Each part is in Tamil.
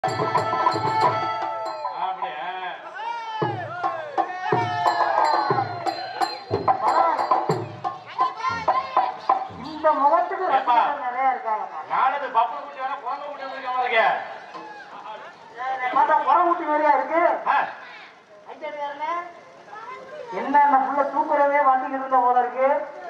அப்படியா இந்த முகத்துக்கு ஏப்பா. ரசிகர்கள் நிறைய இருக்காங்க நானது பப்பு குட்டி வேணா குழந்தை குட்டி வந்திருக்க மாதிரி இருக்கே. பார்த்தா புறம் ஊட்டி மாதிரியா இருக்கு ஆ, ஐயருக்காரனே, என்ன அந்த புள்ள தூக்குறவே வண்டிக்கு இருந்த போல இருக்கு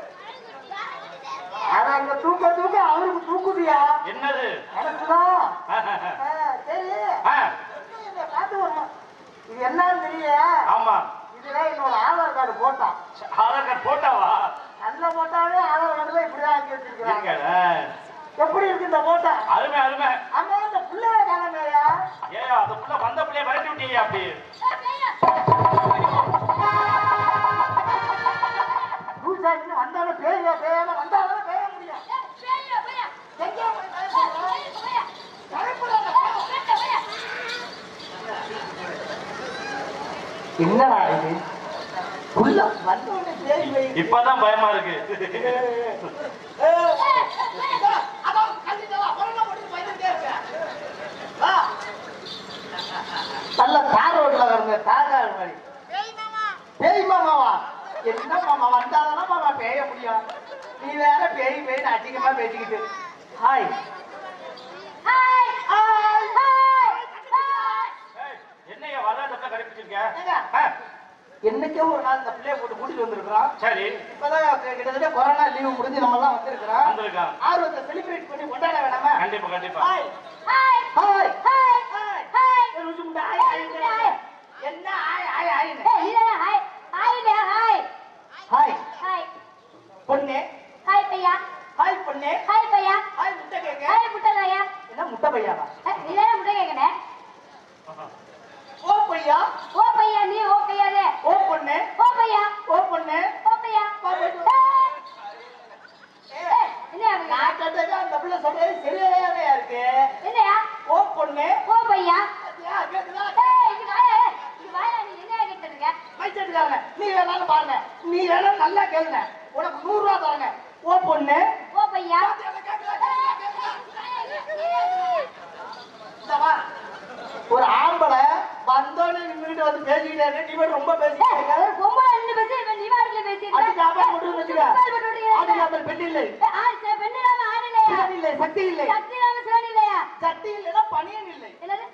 ஆனா அங்க தூக்க தூக்க அவருக்கு தூக்குதியா என்னது எனக்குதான் ஆ, ஆ, ஆ. ஆ, சரி ஆ, இதை பார்த்து வரணும் இது என்னன்னு தெரியல ஆமா இதுல என்னோட ஆதார் கார்டு போட்டான் ஆதார் கார்டு போட்டாவா நல்ல போட்டாவே ஆதார் கார்டு தான் இப்படிதான் ஆக்கி வச்சிருக்கிறாங்க இருக்காத எப்படி இருக்கு இந்த போட்டா அருமை அருமை ஆமா இந்த பிள்ளைய காணமையா ஏ அந்த புள்ள வந்த பிள்ளைய விரட்டி விட்டீங்க அப்படி லூசா இன்னும் வந்தாலும் பேய பேயாம வந்தாலும் பேய முடியும் எங்க போய் பயப்படுற? பயப்படுறாங்க. என்னடா இது உள்ள வந்த உடனே பேய் பேய் இப்பதான் பயமா இருக்கு நல்ல தார் ரோட்ல வருங்க தார் மாதிரி பேய் மாமாவா என்ன மாமா வந்தாதானே மாமா பேய முடியும் நீ வேற பேய் பேய் அதிகமா பேசிக்கிட்டு ஹாய் ஏய், என்னய்யா வராதப்ப கடிப்பிச்சிருக்க ஏங்க. ஆ, என்னைக்கோ ஒரு நாள் இந்த பிள்ளைய போட்டு கூட்டிட்டு வந்திருக்கிறோம் சரி இப்பதான் கிட்டத்தட்ட கொரோனா லீவு முடிஞ்சு நம்ம எல்லாம் வந்திருக்கிறோம் வந்திருக்கான் ஆர்வத்தை செலிப்ரேட் பண்ணி கொண்டாட வேணாமா கண்டிப்பா கண்டிப்பா ஹாய் ஹாய் ஹாய் ருசி முண்டை, ஹாய் ஹாய் என்ன ஹாய் ஹாய் ஹாய்னு ஹாய் பொண்ணு ஹாய் பொண்ணு ஹாய் முட்டை கேக்க என்ன முட்டை பையாவா ஓ பையா ஓ பொண்ணு ஓ பொண்ணு நான் கேட்டது அந்த பிள்ளை சொல்றது சரியாதையா இருக்கு ஓ பொண்ணு யா, கேக்குதா? மைச்செட்டுக்காரங்க நீ வேணாலும் பாருங்க நீ வேணாலும் நல்லா கேளுங்க உனக்கு நூறு ரூபா தரங்க ஓ பொண்ணு இந்த வா. ஒரு ஆம்பளை வந்தோன்னு நின்னுட்டு வந்து பேசிக்கிட்டே இருக்க, நீ மட்டும் ரொம்ப பேசிக்கிட்டே இருக்க. அது சாப்பாடு மட்டும் வச்சுக்க. அது இல்லாமல் பெண் இல்லை சிவன் இல்லை சக்தி இல்லை சக்தி இல்லைன்னா பணியன் இல்லை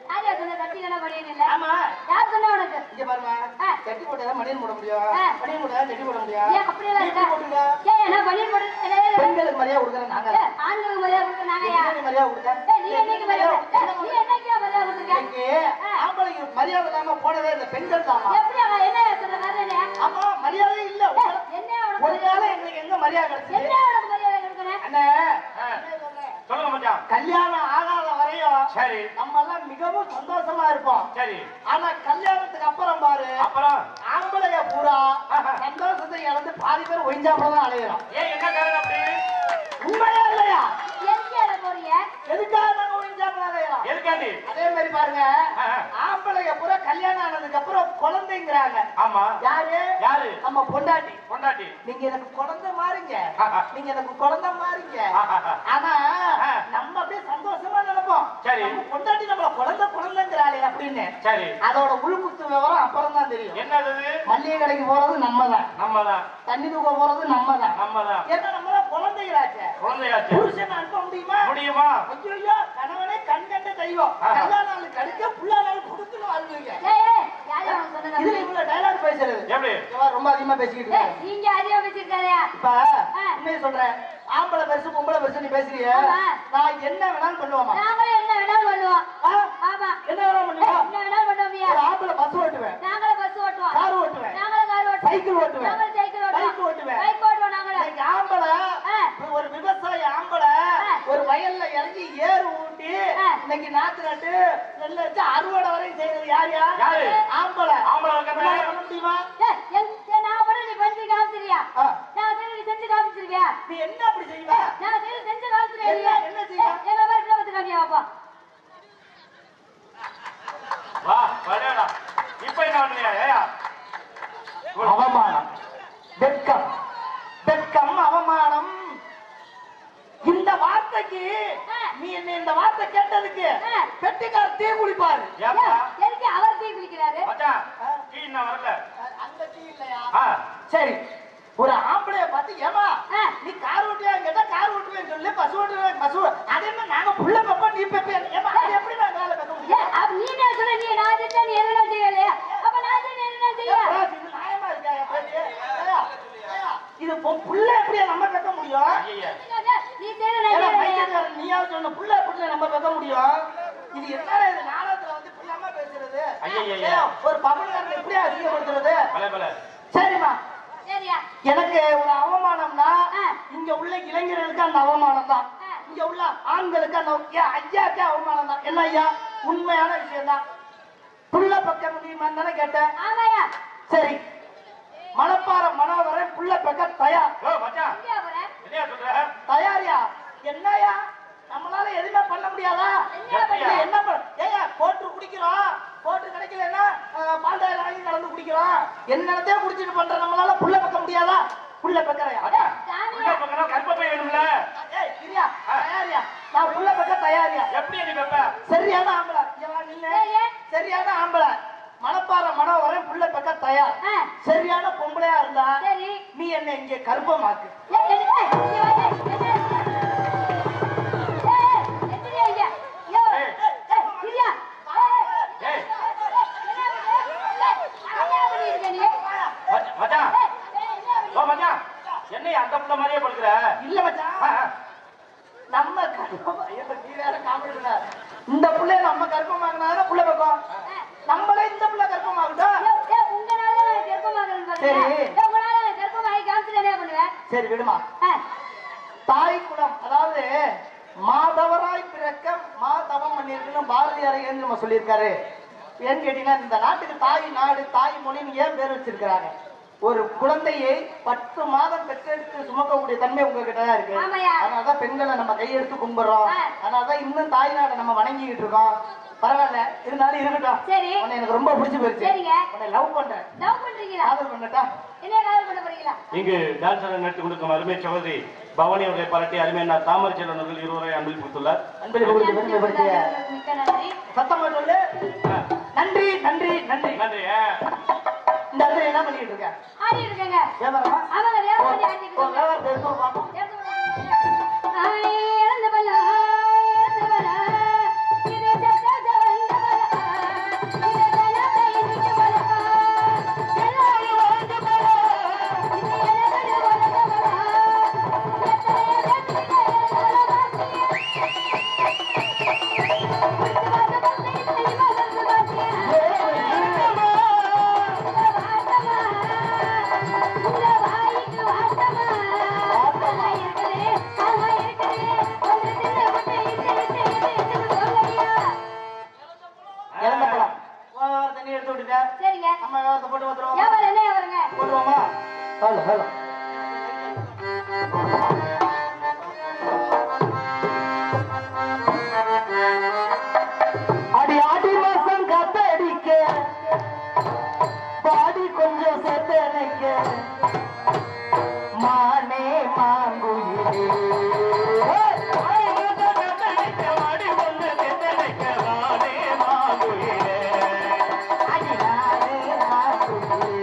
ஆமா யார் சொன்ன உனக்கு இங்க பாருங்க ஆ. சட்டி போட்டாதான் மணியன் போட முடியும் ஆ. மணியன் போட்டாதான் செட்டி போட முடியும் ஏன் அப்படியெல்லாம் நீ இருக்கா? எப்படி போடுங்க ஏய், நான் பனியன் போட்டு- ஏய், ஏய், ஏய், பெண்களுக்கு மரியாதை கொடுக்குறேன் நாங்க ஏய், ஆண்களுக்கு மரியாதை கொடுக்க நாங்கயா? நீ மரியாதை கொடுக்க ஏய், நீ என்னைக்கு மரியாதை கொடுத்த? ஏய், நீ என்னைக்குயா மரியாதை கொடுத்திருக்க? இன்னைக்கு ஆம்பளைக்கு மரியாதை இல்லாம போனதே இந்த பெண்கள் தாமா எப்படி அவன் என்ன சொல்ற மாதிரி என்ன? ஆமா மரியாதை இல்ல ஏய், என்ன அவனுக்கு ஒரு மரியாதை? நாள் எங்களுக்கு எங்க மரியாதை கிடைச்சது என்ன அவனுக்கு மரியாதை கொடுக்கணும்? அண்ணே ஆ, சொல்லுங்க மச்சான் கல்யாணம் ஆகாத வரையும் சரி நம்ம எல்லாம் மிகவும் சந்தோஷமா இருப்போம் சரி ஆனா கல்யாணத்துக்கு அப்புறம் பாரு அப்புறம் ஆம்பளைய பூரா ஆஹா. சந்தோஷத்தை இழந்து பாதி பேர் ஒய்ஞ்சாப்புல தான் அலையிறோம் ஏன் என்ன காரணம் அப்படி உண்மையா இல்லையா எதுக்கு அதை போறீங்க? எதுக்காக நாங்க ஒய்ஞ்சாப்புல அலையிறோம் எதுக்காண்டி அதே மாதிரி பாருங்க ஆஹா. ஆம்பளைய பூரா கல்யாணம் ஆனதுக்கு அப்புறம் குழந்தைங்கிறாங்க ஆமா யாரு யாரு நம்ம பொண்டாட்டி பொண்டாட்டி நீங்க எனக்கு குழந்தை மாறுங்க ஆஹா. நீங்க எனக்கு குழந்தை மாறுங்க ஆஹா. ஆனா ஆ. நம்ம அப்படியே சந்தோஷமா நினைப்போம் சரி. நம்ம பொண்டாட்டி நம்மள குழந்தை குழந்தைங்கிறாளே அப்படின்னு சரி அதோட உள்குத்து விவரம் அப்புறம் தான் தெரியும் என்னது இது? மல்லிகை கடைக்கு போறது நம்ம தான் நம்மதான் தண்ணி தூக்க போறது நம்ம தான் நம்மதான் ஏன்னா நம்ம தான் குழந்தைகளாச்சே குழந்தையாச்சு புருஷன் அனுப்ப முடியுமா முடியுமா ஐயோ கணவனே கண் கண்ட தெய்வம் ஆஹா. கல்யாண நாளுக்கு அடிக்க புள்ள நாள் கொடுக்கணும் அழுவீங்க ஏய், ஏய், யாரு அவனுக்கு சொன்னது இதுல அப்படி? இவ்வளவு டயலாக் பேசுறது எப்படி இவன் ரொம்ப அதிகமா பேசிக்கிட்டு ஏய், இருக்காரு. நீங்க அதிகம் வச்சிருக்காதயா இப்ப உண்மையை சொல்றேன் ஆம்பளை பெருசு பொம்பளை பெருசு நீ பேசுறிய ஆமா. நான் என்ன வேணாலும் பண்ணுவோமா நாங்களும் என்ன வேணாலும் பண்ணுவோம் ஆ? ஆமா என்ன வேணாலும் ஏய், பண்ணுவோம் என்ன வேணாலும் பண்ணுவோம்யா ஒரு ஆம்பளை பஸ் ஓட்டுவேன் நாங்களும் பஸ் ஓட்டுவோம் கார் ஓட்டுவேன் நாங்களும் கார் ஓட்டுவோம் சைக்கிள் ஓட்டுவேன் நாங்களும் சைக்கிள் பைக் ஓட்டுவோம் ஓட்டுவேன் பைக் ஓட்டுவோம் நாங்களும் இன்னைக்கு ஆம்பளை ஆ. ஒரு விவசாயி ஆம்பளை ஆ. ஒரு வயல்ல இறங்கி ஏறு ஊட்டி ஆ. இன்னைக்கு நாத்து நட்டு நெல்லை வச்சு அறுவடை வரையும் செய்யறது யார் யார் யாரு? ஆம்பளை ஆம்பளை இருக்காங்க. உன்னால பண்ண முடியுமா ஏய், எங்க- ஏய், நான் பண்ணது நீ பண்ணி காமிச்சிருவியா ஆ. நான் செய்யறது நீ செஞ்சு காமிச்சிருவியா நீ என்ன அப்படி செய்வ நான் செய்யறது செஞ்சு காமிச்சிருவியா என்ன- என்ன செய்வ? ஏய், எங்க மாதிரி பிள்ளை வந்து காமியா பாப்பா வா வரடா இப்ப என்ன பண்றியா ஏயா அவமானம் வெட்கம் வெட்கம் அவமானம் இந்த வார்த்தைக்கு ஆ. நீ என்ன இந்த வார்த்தை கேட்டதுக்கு ஆ. பெட்டிக்கார தீ குளிப்பாட்டி இது நாடகத்துல வந்து இப்படியாம்மா பேசுறது ஐயையையே. ஏய், ஒரு பபுள்காரனை இப்படியா அதிகப்படுத்துறது பல பல சரிம்மா சரியா எனக்கு ஒரு அவமானம்னா ஆ. இங்க உள்ள இளைஞர்களுக்கு அந்த அவமானம் தான் ஆ. இங்க உள்ள ஆண்களுக்கு அந்த ஏன் ஐயாக்கே அவமானம் தான் என்ன ஐயா உண்மையான விஷயம் தான் புள்ள பக்க முடியுமான்னு தானே கேட்டேன் ஆமாயா சரி மணப்பாறை மனோகரன் புள்ள பக்க தயார் ஓ மச்சான் எங்கயா போற என்னையா சொல்ற தயாரியா என்னய்யா நம்மளால எதுவுமே பண்ண முடியாதா என்னய்யா இது பண்ற? என்ன பண்ண ஏய்யா போட்டு குடிக்கிறோம் போட்டு கிடைக்கலன்னா அஹ், பாண்டாயிரம் வாங்கி கலந்து குடிக்கிறோம் என்னத்தையும் குடிச்சிட்டு பண்ற நம்மளால புள்ள பக்க முடியாதா புள்ள பக்கறையா மச்சான் சாமியா. உள்ள பக்கம் கற்பப்பை வேணும்ல ஏய் பிரியா தயாரியா நான் புள்ள பக்க தயாரியா எப்படி நீ வைப்ப சரியான ஆம்பளை இங்க வா நில்லு ஏய், ஏய். சரியான ஆம்பளை மணப்பாறை மனோகரன் புள்ள பக்க தயார் ஆ, சரியான பொம்பளையா இருந்தா சரி நீ என்ன இங்க கர்ப்பமாக்கு ஏய், ஏய், ஏய், இங்க வா, ஏய், என்ன? ஏய், ஏய், எந்திரியா ஐயா. யோ, ஏய். ஏய், இரியா. ஏய், ஏய், ஏய் என்ன பண்ற? ஏய், என்ன பண்ணிருக்க நீ? மச்ச- மச்சான் ஏய், ஏய், என்ன ஓ மச்சான் என்னையா அந்த புள்ள மாதிரியே படுக்கிற இல்ல மச்சான் ஆ, ஆ. நம்ம கர்ப்பமா ஐயோ, நீ வேற காமெடி பண்ண. இந்த புள்ளைய நம்ம கர்ப்பமாக்குனா புள்ள பக்கம் நம்மளே இந்த புள்ள கர்ப்பமாகட்டும் ஏய், ஏய், உங்களால நான் கர்ப்பமாகறேன்னு பாத்தியா? சரி. ஏய், உங்களால நான் கர்ப்பமாகி காமிச்சிட்டு என்ன பண்ணுவேன்? சரி விடுமா ஆ, தாய் குலம் அதாவது மாதவராய் பிறக்க மா தவம் பண்ணிருக்குன்னு பாரதியார் ஏன் நம்ம சொல்லியிருக்காரு ஏன்னு கேட்டீங்கன்னா இந்த நாட்டுக்கு தாய் நாடு தாய் மொழின்னு ஏன் பேர் வச்சிருக்கிறாங்க ஒரு குழந்தையை பத்து மாதம் பெற்றெடுத்து சுமக்கக்கூடிய தன்மை உங்ககிட்ட தான் இருக்கு ஆமாய்யா. அதனாலதான் பெண்களை நம்ம கையெடுத்து கும்பிடுறோம் ஆ. அதனாலதான் இன்னும் தாய் நாட்டை நம்ம வணங்கிக்கிட்டு இருக்கோம் பரவாயில்ல இருந்தாலும் இருக்கட்டும் சரி. உன்னை எனக்கு ரொம்ப பிடிச்சு போயிருச்சு சரிங்க. உன்னை லவ் பண்றேன் லவ் பண்றீங்களா காதல் பண்ணட்டா என்ன காதல் பண்ண போறீங்களா இங்கு டான்சர் நடத்தி கொடுக்கும் அருமை சகோதரி பவானி அவர்களை பாராட்டி அருமையான தாமரை செல்வன் அவர்கள் இருவரை அன்பில் கொடுத்துள்ளார் அன்பளிப்பு கொடுத்து பெருமைப்படுத்திய மிக்க நன்றி சத்தமா சொல்லு ஆ, நன்றி நன்றி நன்றி நன்றி ஆ. இந்த இடத்துல என்ன பண்ணிட்டு இருக்க ஆடி இருக்கேங்க வியாபாரமா அவங்க வேலை பண்ணி ஓ, ஆடிட்டு ஓ, வியாபாரத்தை எடுத்து வா பாப்போம். ஆய், இறந்த பலா, இறந்த பலா, இது சக்கர வந்த பலா, இது தனத்தை விட்டு பலா, எல்லாரும் வாழ்ந்த பலா, இது எனக்கடு வளர்ந்த பலா, எத்தனை வெற்றிகளை பலவாசிய, விட்டு வந்த பந்தையில் இவர்கள் வாசிய. இறந்த பழம் வியாபார தண்ணி எடுத்து விட்டுட்டேன் சரிங்க நம்ம வியாபாரத்தை போட்டு வந்துருவோம் வியாபாரம் என்ன வருங்க போடுவோமா ஹலோ ஹலோ அடி ஆடி மாசம் காத்தடிக்க பாடி கொஞ்சம் செத்தனைக்க மானே மாங்குயிலே அடி நானே மாங்குயிலே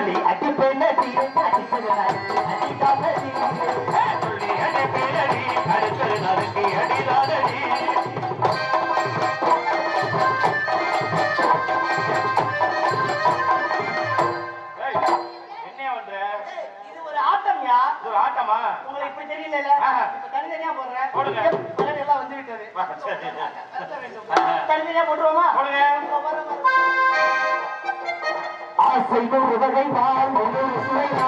துள்ளி அடிப்பேன் அடி அடிப்பது நறுக்கி அடிக்காதடி துள்ளி அடிப்பேனடி, அடுத்தது நறுக்கி அடிதானடி. ஏய், என்னையா பண்ற? இது ஒரு ஆட்டம்யா இது ஒரு ஆட்டமா உங்களுக்கு இப்படி தெரியல ஆஹா. இப்ப தனித்தனியா போடுறேன் போடுங்க. பலன் எல்லாம் வந்து விட்டது வா, சரி. கத்த வேண்டும். ஆஹா. தனித்தனியா போட்டுருவோமா போடுங்க. இப்ப வர, வர. ஆசை ஒரு வகை வாழ் ஒரு சுவையா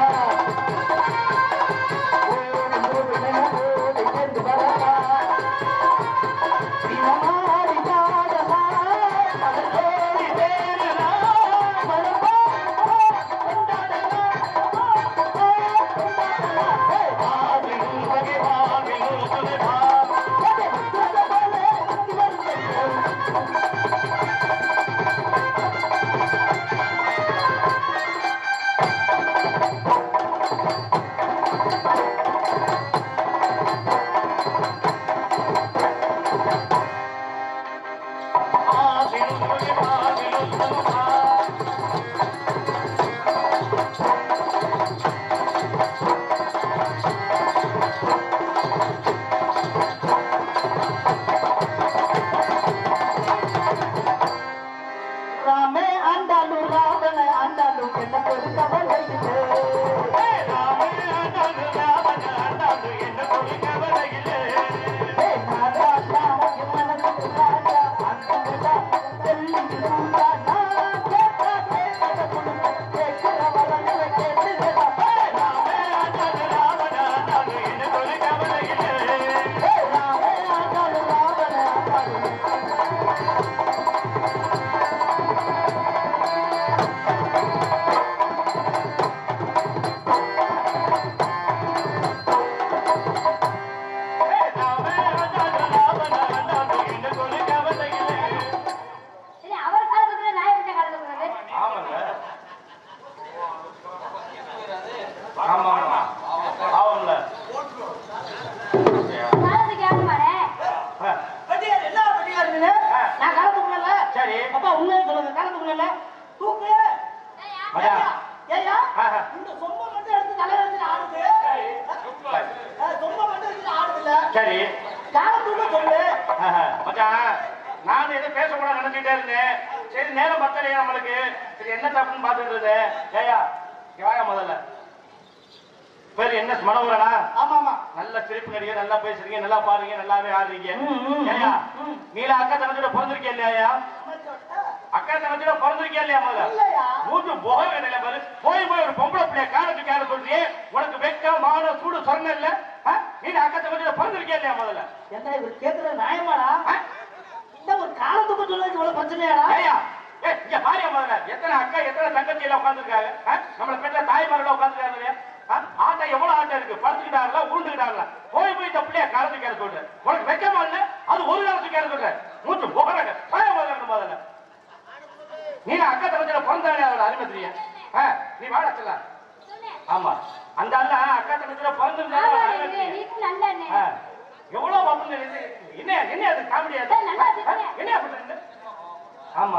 ராமே ஆண்டாலு ராவண ஆண்டாலு என்ன ஒரு கவலை இல்லை. ஏ நாதா நாதா என் மனசுக்கு ராஜா அந்தடா தெல்லிக்கு சூடா நான் கேட்டா கேட்டத குடும்ப கேட்கிற வரங்களை கேட்டுடா ஏ ராமே ஆண்டாலு ராவண ஆண்டாலு இல்ல, அவர் காலத்துக்குள்ள நான் எப்படி காலத்துக்குள்ளது? ஆமாங்க. ஆமா, ஆமா. ஆமாம்ல. காலத்துக்கு யாருமாடே? ஆ, பட்டியார் என்ன பட்டியாருன்னு நான் காலத்துக்குள்ள சரி அப்பா உண்மையை சொல்லுங்க காலத்துக்குள்ள தூக்கு ஏய்யா, மஜா. ஏயா ஆஹா. இந்த சொம்ப மட்டும் எடுத்து தலையில வச்சு ஆடுது அஹ், சொம்ப மட்டும் எடுத்து ஆடுதுல சரி காலத்துக்குள்ள சொல்லு ஆஹா. மச்சான் நானும் எதுவும் பேசக்கூடாது நினைச்சிட்டே இருந்தேன் சரி நேரம் பத்தலையா நம்மளுக்கு சரி என்ன தப்புன்னு பார்த்துட்டு இருந்தேன் ஏயா இங்க வாயா முதல்ல பேர் என்ன மனோகரனா ஆமா ஆமா நல்ல சிரிப்பு நடிகை நல்லா பேசுறீங்க நல்லா பாருங்க நல்லாவே ஆடுறீங்க ம், ம், ஏயா ம். நீல அக்கா தங்கச்சியோட பிறந்திருக்கே இல்லையா அக்கா தங்கச்சியோட பிறந்திருக்கே இல்லையா முதல்ல இல்லையா மூச்சு போக வேண்டிய பாரு போய் போய் ஒரு பொம்பளை பிள்ளைய காலத்துக்கு யார சொல்றியே உனக்கு வெக்க மான சூடு சொரணம் இல்ல ஆ? நீ அக்கா தங்கச்சியோட பிறந்திருக்கே இல்லையா முதல்ல என்ன இவர் கேக்குற நியாயமாடா ஆ? இந்த ஒரு காலத்துக்கு சொல்லுறது இவ்வளவு பிரச்சனையாடா ஏய்யா, ஏய், இங்க பாருங்க முதல்ல எத்தனை அக்கா எத்தனை தங்கச்சி எல்லாம் உட்காந்துருக்காங்க நம்மள பெற்ற தாய்மார்கள் உட்காந்துருக்காங்க இல்லையா ஆ? ஆட்டம் எவ்வளவு ஆட்டம் இருக்கு படுத்துக்கிட்டாங்களா உருண்டுக்கிட்டாங்களா போய் போய் இந்த பிள்ளைய காலத்துக்கு ஏற சொல்றேன் உனக்கு வெக்கமா இல்ல அது ஒரு காலத்துக்கு ஏற சொல்றேன் மூச்சு போகிறாங்க பாய முதல்ல முதல்ல நீ அக்கா தங்கச்சியில பிறந்தாலே அதோட அருமை தெரியும் ஆ, நீ வாழ செல்ல சொன்னேன். ஆமா அந்த அண்ணா அக்கா தங்கச்சியில பிறந்திருந்தாலும் ஆமா, அதோட அருமை இது- தெரியும் இது நல்ல அண்ணே. ஆ, எவ்வளவு பாப்புன்னு இது என்ன என்ன அது காமெடியா ஏய், நல்லா இருக்கு. என்ன பண்றீங்க ஆமா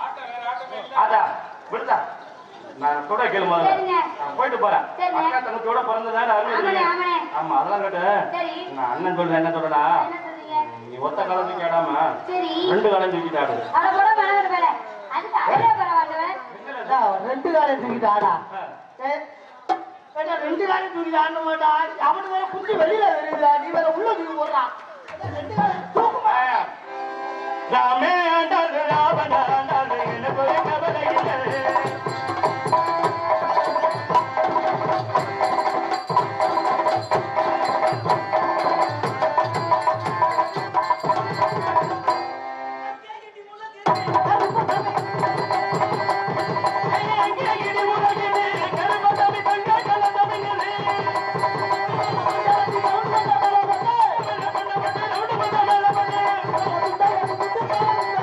அதான் விடுதா நான் சொல்ற கேளு முதல்ல சரிங்க. நான் போயிட்டு போறேன் சரிங்க. அக்கா தங்கச்சியோட பிறந்ததால அருமை ஆமாண்ணே, தெரியும். ஆமாண்ணே. ஆமா அதெல்லாம் கேட்டு சரி. நான் அண்ணன் சொல்றேன் என்ன சொல்றா என்ன சொல்றீங்க? நீ ஒத்த காலத்துக்கு கேடாம சரி ரெண்டு காலம் தூக்கிட்டாடு அட போட மனவர் வேலை அதுக்கு அவரே பரவாயில்ல அதான், ரெண்டு காலம் தூக்கிட்டு ஆடா ஏய், ஏடா, ரெண்டு காலம் தூக்கிட்டு ஆட மாட்டா அவனுக்கு வேற குஞ்சு வெளியில வருதுடா நீ வேற உள்ள தூக்கி போடுறான் ரெண்டு காலம் தூக்குமா ராமே ஆண்டாள் ராவண ஆண்டாள் எனக்கு ஒரு கவலை இல்லை ஆ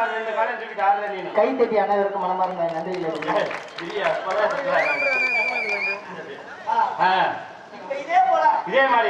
மாதிரி ரெண்டு காலையும் தூக்கிட்டு ஆடுற நீனு கை தட்டி அனைவருக்கும் மனமார்ந்த நன்றிகள் ஏய், இல்லையா, இப்பதான் இருக்கிறாங்க. ஆ, இப்ப இதே போல இதே மாதிரி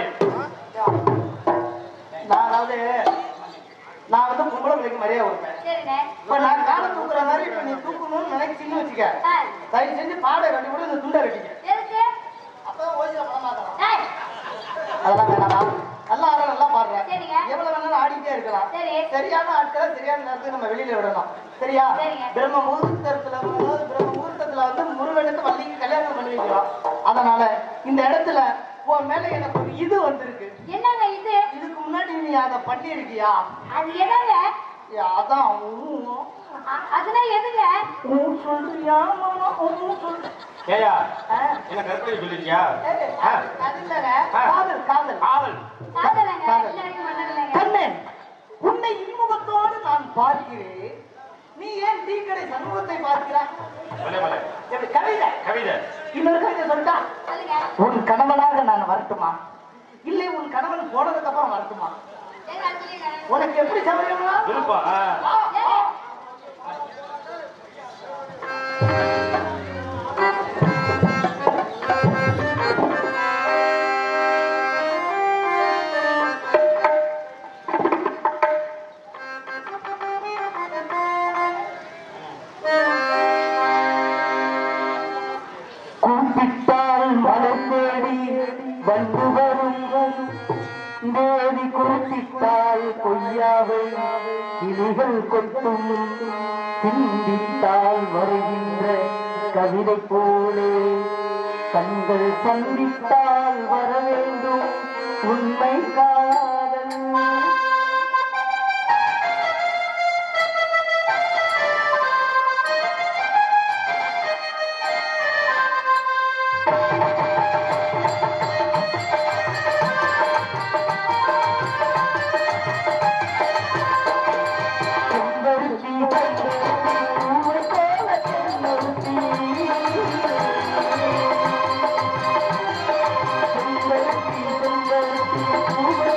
நான் அதாவது நான் வந்து பொம்பளை பிள்ளைக்கு மரியாதை கொடுப்பேன் சரிண்ணே இப்ப நான் காலை தூக்குற மாதிரி இப்ப நீ தூக்கணும்னு நினைச்சின்னு வச்சுக்க ஆ, தயவு செஞ்சு பாடை கட்டி கூட இந்த துண்டை கட்டிக்க எதுக்கு அப்பதான் ஓய்வுல பணமாக்கலாம் டேய், அதெல்லாம் வேணாமா நல்லா ஆட நல்லா பாடுற சரிங்க. எவ்வளவு வேணாலும் ஆடிட்டே இருக்கலாம் சரி. சரியான ஆட்களை சரியான நேரத்துக்கு நம்ம வெளியில விடணும் சரியா சரிங்க. பிரம்ம முகூர்த்தத்துல அதாவது பிரம்ம முகூர்த்தத்துல வந்து முருகனுக்கு வள்ளிக்கு கல்யாணம் பண்ணி வைக்கிறோம் அதனால இந்த இடத்துல உன் மேல எனக்கு ஒரு இது வந்திருக்கு என்னங்க இது இதுக்கு முன்னாடி நீ அதை பண்ணியிருக்கியா அது என்னங்க ஏ, அதான் ஊ, அ- அதுனா எதுங்க ஊ சொல்றியா மாமா, ஊ சொல்ற- ஏயா ஆ, என்ன கற்பனை சொல்லிருக்கியா ஏய், ஆ, அது இல்லைங்க. ஆ. காதல் காதல் காவல் காதலங்க காதல். இல்ல வரைக்கும் பண்ணதில்லைங்க கண்ணே உன்னை இன்முகத்தோடு நான் பார்க்கிறேன் நீ ஏன் டீ கடை சமூகத்தை பார்க்கிறாய் மலை மலை எப்படி கவிதை கவிதை இன்னொரு கவிதை சொல்லிட்டா சொல்லுங்க உன் கணவனாக நான் வரட்டுமா இல்லை உன் கணவன் போனதுக்கு அப்புறம் வரட்டுமா ஏங்க அது சொல்லுங்க உனக்கு எப்படி சௌகரியமா விருப்பம் ஆ. ஏங்க கூப்பிட்டால் மனம் தேடி வந்து வரும் தேவி குறிப்பிட்டால் கொய்யாவை கிளிகள் கொட்டும் சிந்தித்தால் வருகின்ற கவிதை போலே கண்கள் சந்தித்தால் வர வேண்டும் உண்மை காதல் செம்பருத்தி பூவை போல செம்பருத்தி. செம்பருத்தி, செம்பருத்தி பூவை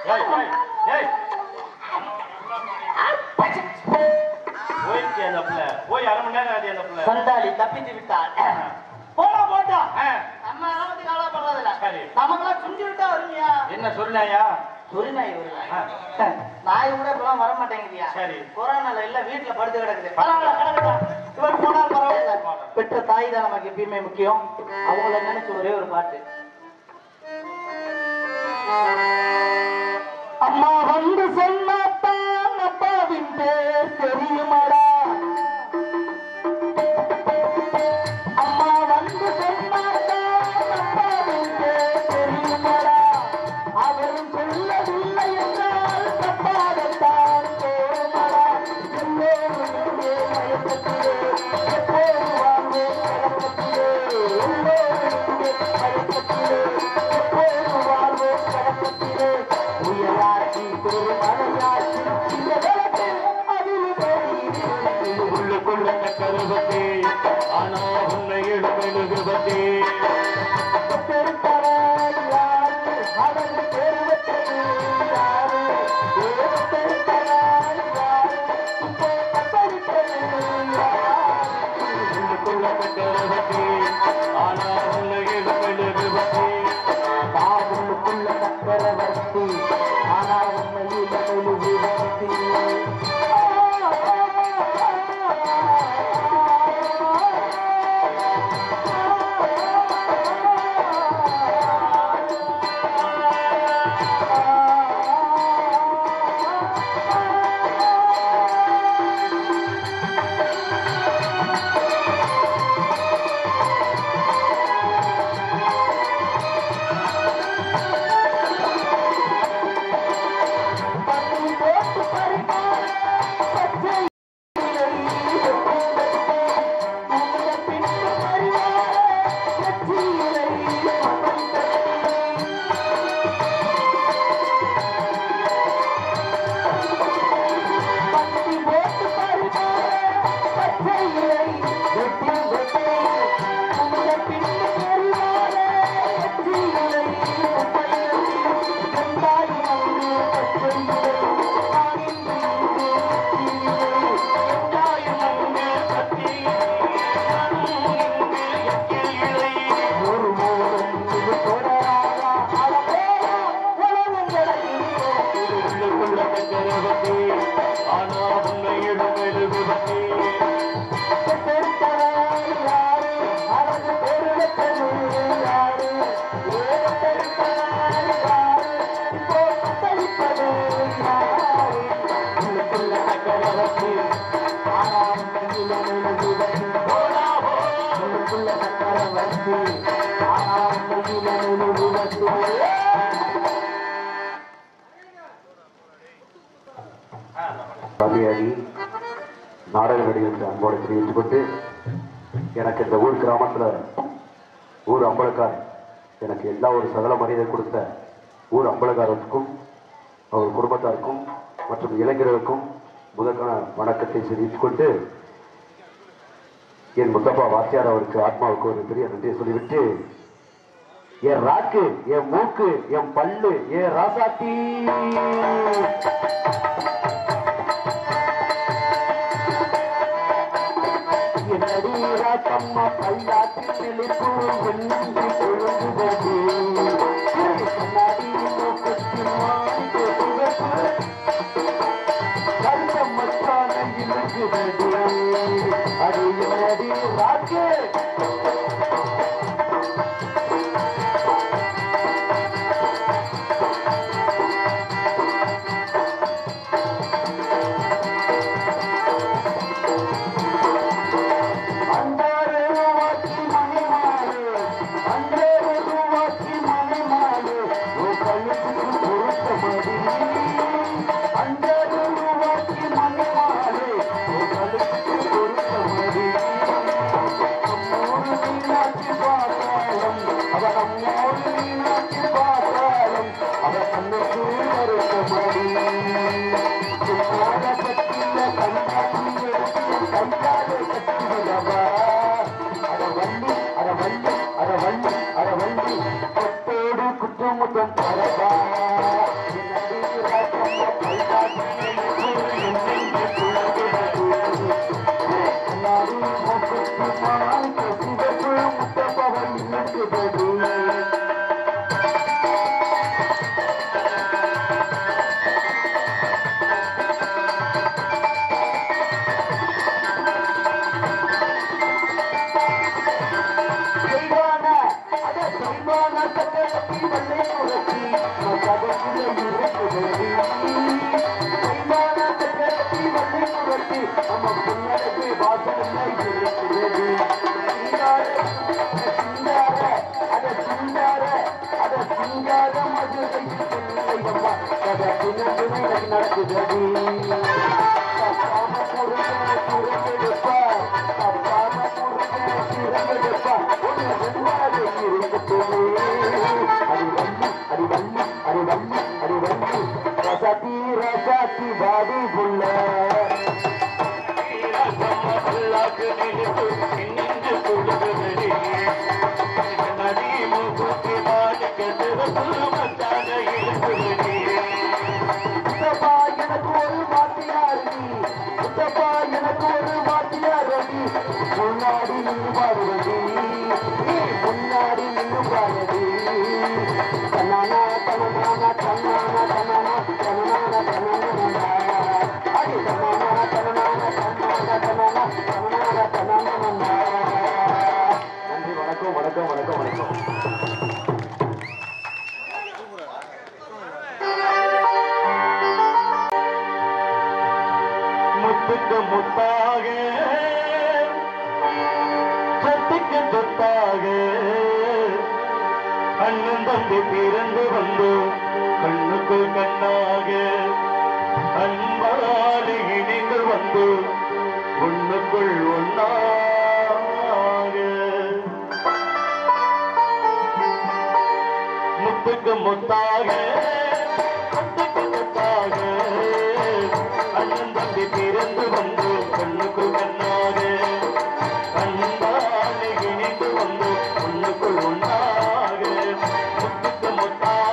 ஏய், ஏய், ஏய். போயிடுச்சு அந்த பிள்ளை போய் அரை மணி நேரம் ஆகுது அந்த பிள்ளை சண்டாளி தப்பித்து விட்டார் போடா போட்டா ஆ, நம்ம அதை பத்தி கவலைப்படுறதில்ல சரி. நமக்கெல்லாம் சுண்டி விட்டா வருவியா என்ன சொன்னாயா சொரி நாய் வருவா ஆ, நாய் கூட இப்பெல்லாம் வர மாட்டேங்குதியா சரி. கொரோனால இல்ல வீட்டுல படுத்து கிடக்குது பரவாயில்ல கிடக்கட்டும் இவர் போனால் பரவாயில்ல பெற்ற தாய் தான் நமக்கு எப்பயுமே முக்கியம் அவங்கள நினைச்சு ஒரே ஒரு பாட்டு அம்மா வந்து சொன்னாத்தான் அப்பாவின் பேர் தெரியுமாடா அம்மா வந்து சொன்னாத்தான் அப்பாவின் பேர் தெரியுமாடா அவரும் சொல்லவில்லை என்றால் தப்பாகத்தான் தோணுமடா எல்லோரும் இங்கே மயக்கத்திலே எப்போது வாழ்வோம் கடக்கத்திலே எல்லோரும் இங்கே மயக்கத்திலே எப்போது வாழ்வோம் கடக்கத்திலே உயராட்சி பெருமழையாட்சி இந்த நிலத்தில் அதில் தெரியும் உள்ளுக்குள்ள கருவத்தே ஆனா உன்னை எழுமெழுகுவதே பெருத்தவன் யாரு அவன் பெருவத்தது யாரு ஏது பெருத்தவன் யாரு இப்போ கத்தரித்தது யாரு உள்ளுக்குள்ள கருவத்தே ஆனா உன்னை எழுமெழுகுவதே காதுக்குள்ள சக்கரவர்த்தி ஆனா உண்மையில் மெழுகுவர்த்தி பத்தி போட்டு பறிப்பார் பச்சை இலை உங்க பின்பு பறிவார் பச்சை இலை பத்தி போட்டு பறிப்பார் பச்சை இலை வெட்டி வெட்டி உங்க பின்பு பறிவார் பச்சை இலை வெங்காயம் பச்சை இலை ஒரு மூலம் இது தொடராதா அளவேலா உலகங்களில் உள்ளுக்குள்ள கருவத்தே ஆனா உன்னை எழுமெழுகுவதே பெருத்தவன் யாரு அவரது பெருவத்தது யாரு ஏது பெருத்தவன் யாரு இப்போ தத்தளிப்பது யாரு உள்ளுக்குள்ள சக்கரவர்த்தி ஆனால் உண்மையில் மெழுகுவர்த்தி உள்ளுக்குள்ள சக்கரவர்த்தி ஆனால் உண்மையில் மெழுகுவர்த்தி கவியாகி நாடக நடிகருக்கு அன்போடு தெரிவித்துக் கொண்டு எனக்கு இந்த ஊர் கிராமத்துல ஊர் அம்பலக்கார் எனக்கு எல்லா ஒரு சகல மரியாதை கொடுத்த ஊர் அம்பலக்காரருக்கும் அவர் குடும்பத்தாருக்கும் மற்றும் இளைஞர்களுக்கும் முதற்கான வணக்கத்தை தெரிவித்துக் கொண்டு என் முத்தப்பா வாத்தியார் அவருக்கு ஆத்மாவுக்கு ஒரு பெரிய நன்றியை சொல்லிவிட்டு என் ராக்கு என் மூக்கு என் பல்லு என் ராசாத்தி என்னடி ராக்கம்மா பல்லாக்கு நெளிப்பு வெள்ளி கொழுங்குவது கண்ணாடி நோக்கத்தில் மாறி கொசுவது கருத்த மச்சான இழுக்குவது அது என்னடி ராக்கு அந்தாறு வாக்கி மணிமாறு அந்தாறு வாக்கி கதை சின்ன துணை நடக்குதடி தப்பாம முருகனை சிறந்தெடுப்பா தப்பாம முருகனை சிறந்தெடுப்பா ஒன்று ரெண்டாவது இருக்கட்டுமே அடி வள்ளி அடி வள்ளி அடி வள்ளி அடி வள்ளி ரசாத்தி ரசாத்தி பாடி புள்ள முத்தப்பா எனக்கு ஒரு மாத்தியார் நீ முத்தப்பா எனக்கு ஒரு மாத்தியார் நீ முன்னாடி நின்று பாடுவதி நீ முன்னாடி நின்று பாடுவதி தன்னானா தனனானா தன்னானா தனனா தனனானா தனனானா அடி தன்னானா தனனானா தன்னானா தனனா தனனானா தனனானா நன்றி வணக்கம் வணக்கம் வணக்கம் வணக்கம் முத்துக்கு முத்தாக சொத்துக்கு சொத்தாக அண்ணன் தம்பி பிறந்து வந்தோம் கண்ணுக்குள் கண்ணாக அன்பாடு இணைந்து வந்தோம் ஒண்ணுக்குள் ஒன்னாக முத்துக்கு முத்தாக சொத்துக்கு சொத்தாக அண்ணன் தம்பி பிறந்து வந்து கண்ணுக்கு கண்ணாக அன்பாலே இணைந்து வந்து ஒண்ணுக்குள் ஒன்றாக முத்துக்கு முத்தாக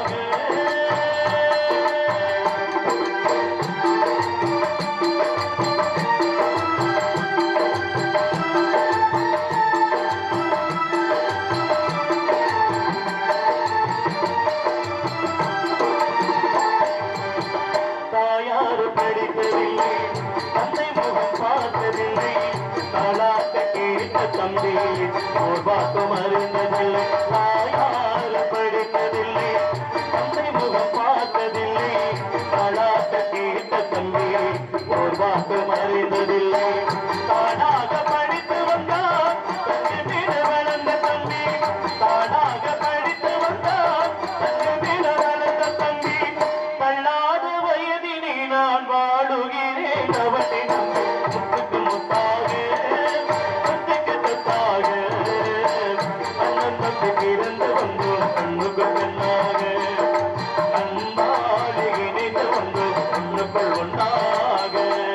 தாயார் படிக்கவில்லை தந்தை முகம் பார்த்ததில்லை தாளாட்ட கேட்ட தம்பி ஓர் வாக்கம் அறிந்ததில்லை தாயார் படிக்கவில்லை தந்தை முகம் பார்த்ததில்லை தாளாட்ட கேட்ட தம்பி ஓர் வாக்கம் அறிந்ததில்லை தானாக படித்து வந்தார் தங்கை மீது வளர்ந்த தம்பி தானாக படித்து வந்தார் தங்கை மீது வளர்ந்த தம்பி தள்ளாத வயதினே நான் வாழுகிறேன் அவனை நம்பி முத்துக்கு முத்தாக முத்துக்கு சொத்தாக அண்ணன் தம்பி பிறந்து வந்தோம் கண்ணுக்கு பெண்ணாக அன்பாலே இணைந்து வந்தோம் கண்ணுக்குள் ஒன்றாக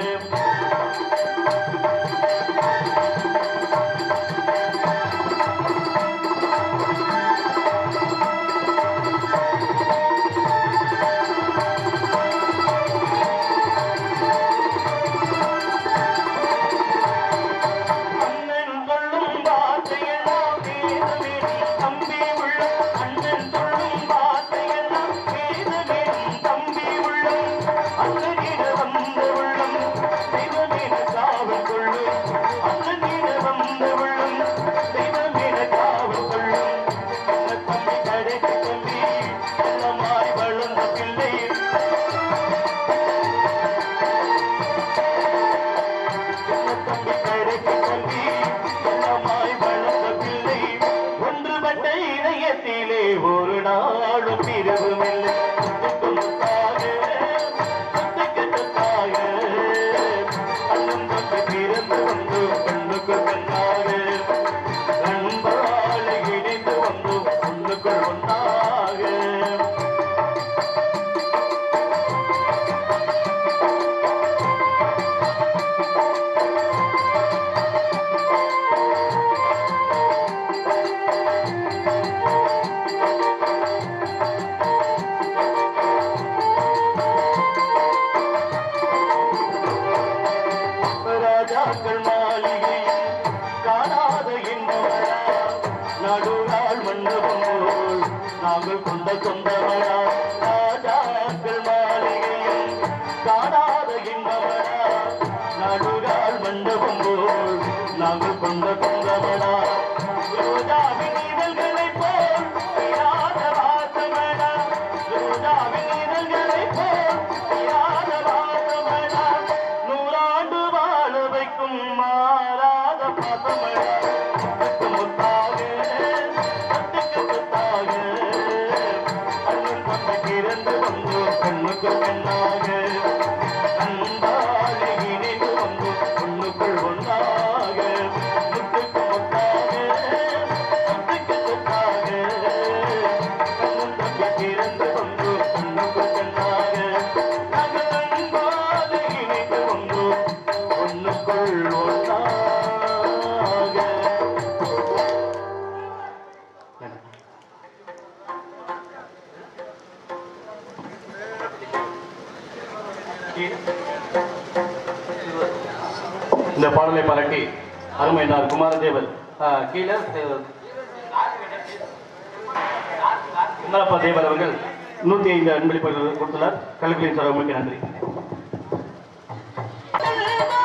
அண்ணன் சொல்லும் வார்த்தையெல்லாம் வேதமே தம்பி உள்ள அண்ணன் சொல்லும் வார்த்தையெல்லாம் வேதமே தம்பி உள்ள அண்ணனிட வந்த உள்ளம் தெய்வமேன காவல் கொள்ளும் அண்ணனிட வந்த உள்ளம் தெய்வமேன காவல் கொள்ளும் என்ன தம்பி கடைசி தம்பி செல்லமாய் வளர்ந்த பிள்ளை தம்பி கடைக்கு தம்பி செல்லமாய் வளர்ந்த பிள்ளை ஒன்றுபட்ட இதயத்திலே ஒரு நாளும் பிரிவுமில்லை சொத்துக்கு முத்தாக, சொத்துக்கு சொத்தாக, அண்ணன் தம்பி பிறந்து வந்து கண்ணுக்கு கண்ணாக அன்பால இணைந்து வந்து ஒண்ணுக்குள் ஒன்றாக ராஜாக்கள் மாளிகையில் காணாத இன்பமழா நடுநாள் மண்டபம் போல் நாங்கள் கொண்ட சொந்தமழா ராஜாக்கள் மாளிகையில் காணாத இன்பமழா நடுநாள் மண்டபம் போல் நாங்கள் கொண்ட சொந்தமழா ரோஜாவின் இதழ்களைப் போல் தீராத வாசமடா ரோஜாவின் இதழ்களைப் போல் தீராத வாசமடா நூறாண்டு வாழ வைக்கும் மாறாத பாசமடா முத்துக்கு முத்தாக முத்துக்கு முத்தாக அண்ணன் தம்பி பிறந்து வந்தோம் கண்ணுக்கு கண்ணுக்கு கண்ணாக அன்பாக இணைந்து வந்து ஒண்ணுக்குள் ஒன்றாக முட்டுக்கு முட்டாக முட்டுக்கு முட்டாக கண்ணும் தம்பி திறந்து வந்து ஒண்ணுக்கு கண்ணாக நாங்கள் அன்பாக இணைந்து வந்து ஒண்ணுக்குள் ஒன்றாக இந்த பாடலை பாராட்டி அருமையினார் குமாரதேவர் ஆ, கீழே தே- குமரப்பா தேவர் அவர்கள் நூத்தி ஐந்து அன்பளிப்பு கொடுத்துள்ளார் கல்வியின் சார் உங்களுக்கு நன்றி கண்ணா